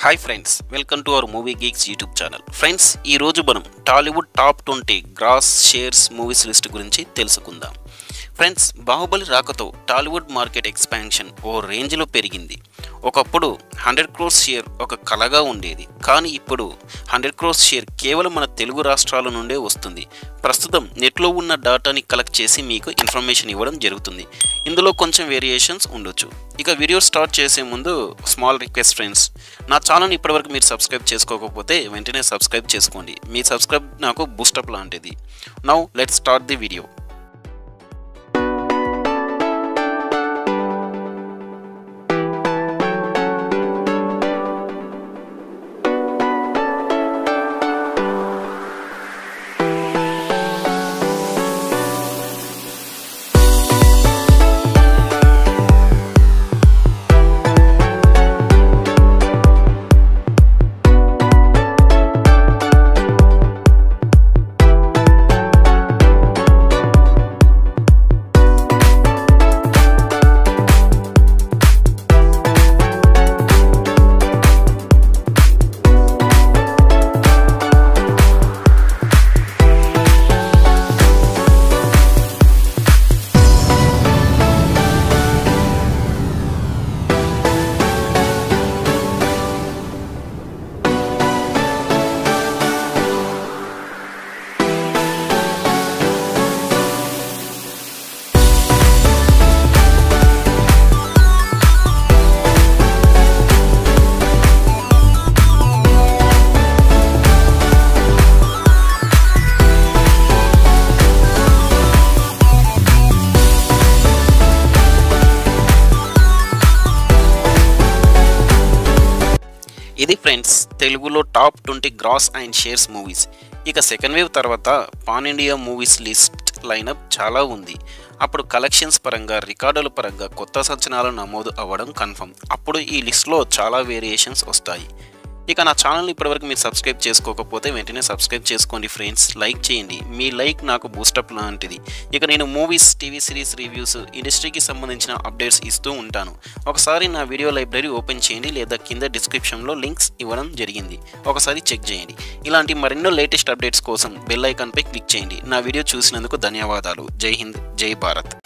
hi friends welcome to our movie geeks YouTube channel friends ఈ రోజు మనం Tollywood top twenty gross shares movies list గురించి తెలుసుకుందాం friends Baahubali రాకతో టాలీవుడ్ మార్కెట్ ఎక్స్పాన్షన్ ఓ రేంజ్లో పెరిగింది ఒకప్పుడు హండ్రెడ్ క్రోర్స్ షేర్ ఒక కలగా ఉండేది కానీ ఇప్పుడు హండ్రెడ్ క్రోర్స్ షేర్ కేవలం మన తెలుగు రాష్ట్రాల నుండే వస్తుంది ప్రస్తుతం నెట్లో ఉన్న డాటాని కలెక్ట్ చేసి మీకు ఇన్ఫర్మేషన్ ఇవ్వడం జరుగుతుంది ఇందులో కొంచెం వేరియేషన్స్ ఉండొచ్చు ఇక వీడియో స్టార్ట్ చేసే ముందు స్మాల్ రిక్వెస్ట్ ఫ్రెండ్స్ నా ఛానల్ ఇప్పటివరకు మీరు సబ్స్క్రైబ్ చేసుకోకపోతే వెంటనే సబ్స్క్రైబ్ చేసుకోండి మీ సబ్స్క్రైబ్ నాకు బూస్టప్ లాంటిది now let start the video ఇది ఫ్రెండ్స్ తెలుగులో top twenty gross and shares movies ఇక సెకండ్ వేవ్ తర్వాత pan India movies list lineup చాలా ఉంది అప్పుడు కలెక్షన్స్ పరంగా రికార్డుల పరంగా కొత్త సూచనలు నమోదు అవ్వడం కన్ఫర్మ్ అప్పుడు ఈ లిస్ట్లో చాలా వేరియేషన్స్ వస్తాయి ఇక నా ఛానల్ ఇప్పటివరకు మీరు సబ్స్క్రైబ్ చేసుకోకపోతే వెంటనే సబ్స్క్రైబ్ చేసుకోండి ఫ్రెండ్స్ లైక్ చేయండి మీ లైక్ నాకు బూస్టప్ లాంటిది ఇక నేను మూవీస్ టీవీ సిరీస్ రివ్యూస్ ఇండస్ట్రీకి సంబంధించిన అప్డేట్స్ ఇస్తూ ఉంటాను ఒకసారి నా వీడియో లైబ్రరీ ఓపెన్ చేయండి లేదా కింద డిస్క్రిప్షన్లో లింక్స్ ఇవ్వడం జరిగింది ఒకసారి చెక్ చేయండి ఇలాంటి మరెన్నో లేటెస్ట్ అప్డేట్స్ కోసం బెల్ ఐకాన్పై క్లిక్ చేయండి నా వీడియో చూసినందుకు ధన్యవాదాలు జై హింద్ జై భారత్